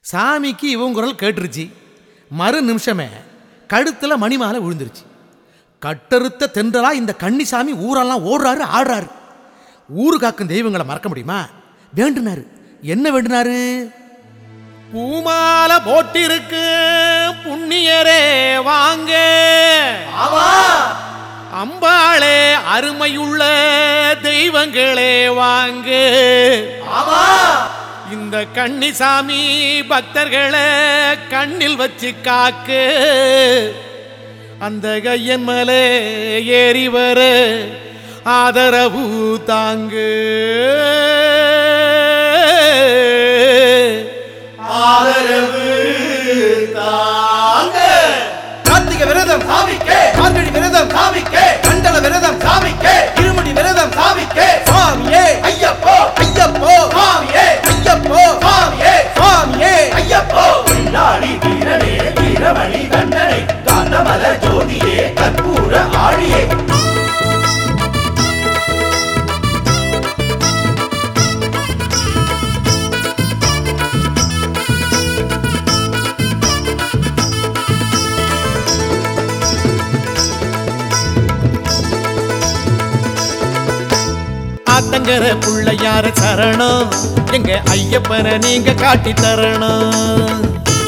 சாமிக்கு இவன் குரல் கேட்டுருச்சு மறு நிமிஷமே கழுத்துல மணிமாலை விழுந்துருச்சு கட்டறுத்த தென்றலா இந்த கன்னிசாமி ஊரெல்லாம் ஓடுறாரு ஆடுறாரு ஊரு காக்கும் தெய்வங்களை மறக்க முடியுமா வேண்டுனாரு என்ன வேண்டுனாரு பூமாலை போட்டிருக்கு புண்ணியரே வாங்க அம்பாளே அருமையுள்ள தெய்வங்களே வாங்க இந்த கன்னிசாமி பக்தர்களை கண்ணில் வச்சு காக்கு அந்த கையன் மலை ஏறி வர ஆதரவு தாங்கு ஆதரவு தாங்க கார்த்திகை விரதம் சாமிக்கே மார்கழி விரதம் சாமிக்கே கண்டன விரதம் சாமிக்கே இருமுடி விரதம் சாமிக்கே சுவாமியே ஐயப்போ ஐயப்போ சாமியே ஐயப்போ சாமியே சுவாமியே ஐயப்போ பின்னாடி வீரனே வீரமணி தண்டனை காந்தமல ஜோதியே கற்பூர ஆழியே ஆத்தங்கர புள்ளையார சரணம் எங்க ஐயப்பனை நீங்க காட்டி தரணும்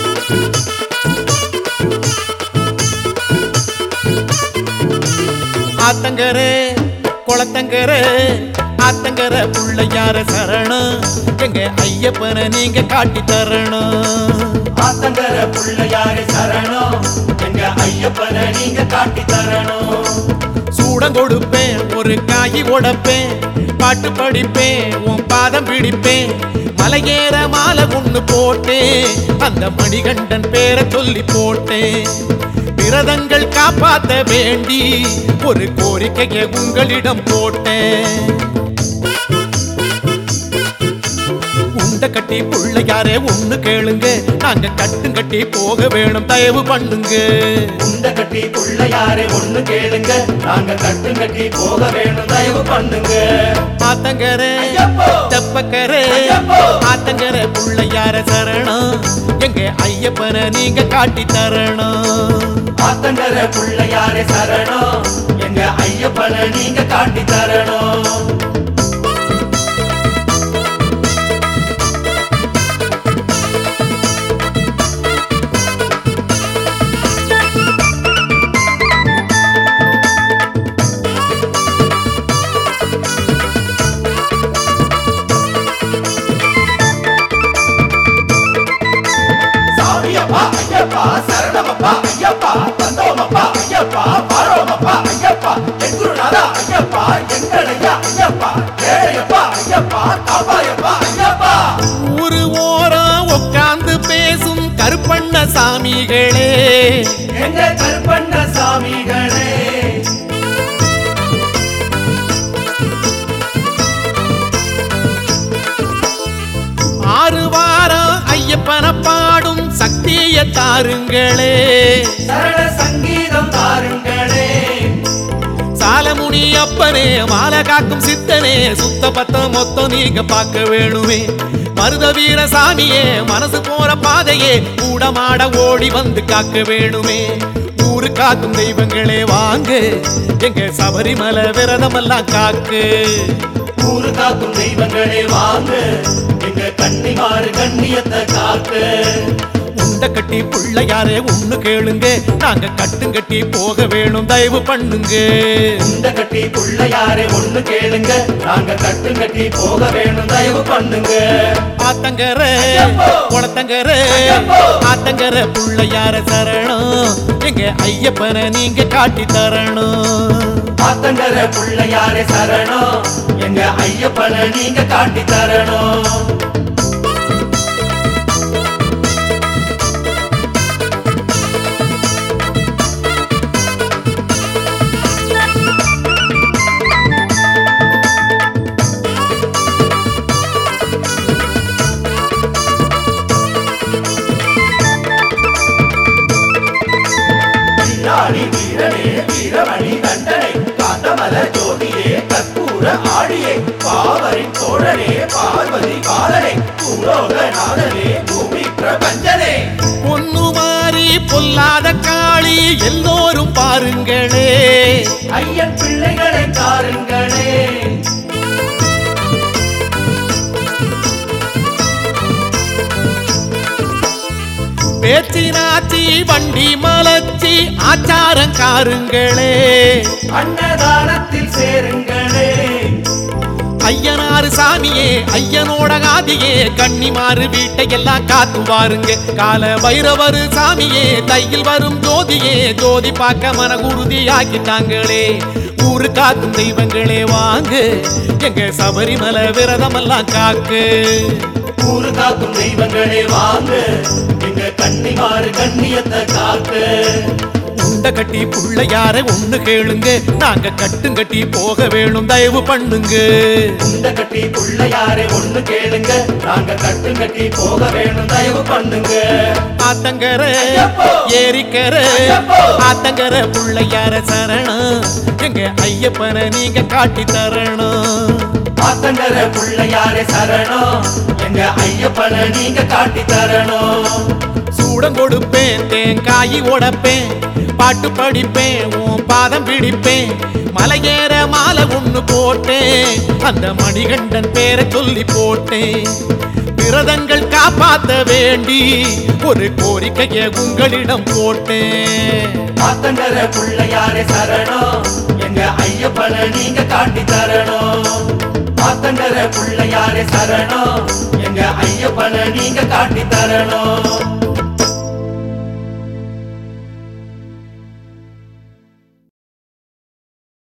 ஆத்தங்கரே குளத்தங்கரே ஆத்தங்கர புள்ளையார சரணம் எங்க ஐயப்பனை நீங்க காட்டி தரணும் ஆத்தங்கர புள்ளையாரே சரணம் எங்க ஐயப்பனை நீங்க காட்டி தரணும் சூடம் கொடுப்பேன் ஒரு காய் உடைப்பேன் பாட்டு படிப்பேன் உன் பாதம் பிடிப்பேன் மலையேற மாலை ஒண்ணு போட்டேன் அந்த மணிகண்டன் பேரை சொல்லி போட்டேன் விரதங்கள் காப்பாத்த வேண்டி ஒரு கோரிக்கையை உங்களிடம் போட்டேன் உண்ட கட்டி புள்ளையாரே ஒண்ணு கேளுங்க நாங்க கட்டும் கட்டி போக வேணும் தயவு பண்ணுங்க உண்ட கட்டி புள்ளையாரே ஒண்ணு கேளுங்க நாங்க கட்டு கட்டி போக வேணும் தயவு பண்ணுங்க ஆத்தங்கரே ஐயப்போ! தெப்பக்கரே ஐயப்போ! ஆத்தங்கர புள்ளையார சரணம் எங்க ஐயப்பனை நீங்க காட்டி தரணும் ஆத்தங்கர புள்ளையாரே சரணம் எங்க ஐயப்பனை நீங்க காட்டி தரணும் சாமியப்பா ஐயப்பா சரணமப்பா ஐயப்பா தந்தோமப்பா ஐயப்பா பாரோமப்பா ஐயப்பா எங்குருநாதா ஐயப்பா எங்களையா ஐயப்பா ஏழையப்பா ஐயப்பா காப்பாயப்பா ஐயப்பா ஊரு ஓரம் உட்கார்ந்து பேசும் கருப்பண்ண சாமிகளே எங்க கருப்பண்ண சாமிகளே ஆறு வாரம் ஐயப்பனை பாடும் சக்திய தாருங்களே சரண சங்கீதம் தாருங்களே சாலமுனி அப்பனே மாலை காக்கும் சித்தனே சுத்த பத்தம் மொத்தம் நீங்க பார்க்க வேணுமே மருத வீர சாமியே மனசு போற பாதையே கூடமாட ஓடி வந்து காக்க வேணுமே ஊரு காக்கும் தெய்வங்களே வாங்க எங்க சபரிமலை விரதமெல்லாம் காக்கு ஊரு காக்கும் தெய்வங்களே வாங்க எங்க கன்னிமாறு கண்ணியத்தை காக்கு உண்ட கட்டி புள்ளையாரே ஒண்ணு கேளுங்க நாங்க கட்டும் கட்டி போக வேணும் தயவு பண்ணுங்க இந்த கட்டி புள்ளையாரே ஒண்ணு கேளுங்க நாங்க கட்டு கட்டி போக வேணும் தயவு பண்ணுங்க ஆத்தங்கர ஐயப்போ! குளத்தங்கர ஐயப்போ! ஆத்தங்கர புள்ளையார சரணம் எங்க ஐயப்பனை நீங்க காட்டி தரணும் ஆத்தங்கர புள்ளையாரே சரணம் எங்க ஐயப்பனை நீங்க காட்டி தரணும் பின்னாடி வீரனே வீரமணி தண்டனை காந்தமல ஜோதியே கற்பூர ஆடியே பாவரின் தோழனே பார்வதி பாலனே பூலோக நாதனே பூமி பிரபஞ்ச எல்லோரும் பாருங்களே ஐயன் பிள்ளைகளை தாருங்களே பேச்சினாச்சி வண்டி மலச்சி ஆச்சாரம் காருங்களே அன்னதானத்தில் சேருங்களே ஐயனாறு சாமியே ஐயனோட காதியே கன்னிமாறு வீட்டை எல்லாம் காத்து வாருங்க கால பைரவரு சாமியே தையில் வரும் ஜோதியே ஜோதி பார்க்க மன உறுதியாக்கிட்டாங்களே ஊரு காக்கும் தெய்வங்களே வாங்க எங்க சபரிமலை விரதமெல்லாம் காக்கு ஊரு காக்கும் தெய்வங்களே வாங்க எங்க கன்னிமாறு கண்ணியத்தை காக்கு உண்ட கட்டி புள்ளையார ஒண்ணு கேளுங்க நாங்க கட்டும் கட்டி போக வேணும் தயவு பண்ணுங்க இந்த கட்டி புள்ளையாரே ஒண்ணு கேளுங்க நாங்க கட்டு கட்டி போக வேணும் தயவு பண்ணுங்க ஆத்தங்கர ஐயப்போ! ஏரிக்கர ஐயப்போ! ஆத்தங்கர புள்ளையார சரணம் எங்க ஐயப்பனை நீங்க காட்டி தரணும் ஆத்தங்கர புள்ளையாரே சரணம் எங்க ஐயப்பனை நீங்க காட்டி தரணும் சூடம் கொடுப்பேன் தேங்காய் உடைப்பேன் பாட்டு படிப்பேன் உன் பாதம் பிடிப்பேன் மலையேற மாலை ஒண்ணு போட்டேன் அந்த மணிகண்டன் பேரை சொல்லி போட்டேன் விரதங்கள் காப்பாத்த வேண்டி ஒரு கோரிக்கையை உங்களிடம் போட்டேன் ஆத்தங்கர புள்ளையாரே சரணம் எங்க ஐயப்பனை நீங்க காட்டி தரணும் ஆத்தங்கர புள்ளையாரே சரணம் எங்க ஐயப்பனை நீங்க காட்டி தரணும்